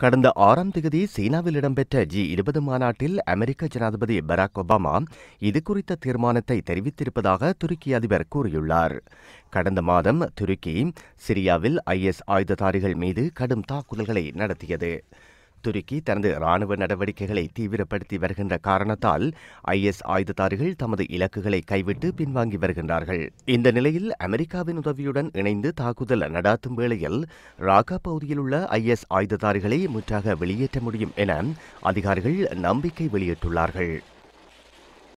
கடந்த ஆறாம் தேதி சீனாவில் இடம்பெற்ற ஜி இருபது மாநாட்டில் அமெரிக்க ஜனாதிபதி பராக் ஒபாமா இது குறித்த தீர்மானத்தை தெரிவித்திருப்பதாக துருக்கி அதிபர் கூறியுள்ளார் கடந்த மாதம் துருக்கி சிரியாவில் ஐஎஸ் ஆயுததாரிகள் மீது கடும் தாக்குதல்களை நடத்தியது துருக்கி தனது ராணுவ நடவடிக்கைகளை தீவிரப்படுத்தி வருகின்ற காரணத்தால் ஐஎஸ் ஆயுததாரிகள் தமது இலக்குகளை கைவிட்டு பின்வாங்கி வருகின்றார்கள் இந்த நிலையில் அமெரிக்காவின் உதவியுடன் இணைந்து தாக்குதல் நடாத்தும் வேளையில் ராகா பகுதியில் உள்ள ஐஎஸ் ஆயுததாரிகளை முற்றாக வெளியேற்ற முடியும் என அதிகாரிகள் நம்பிக்கை வெளியிட்டுள்ளார்கள்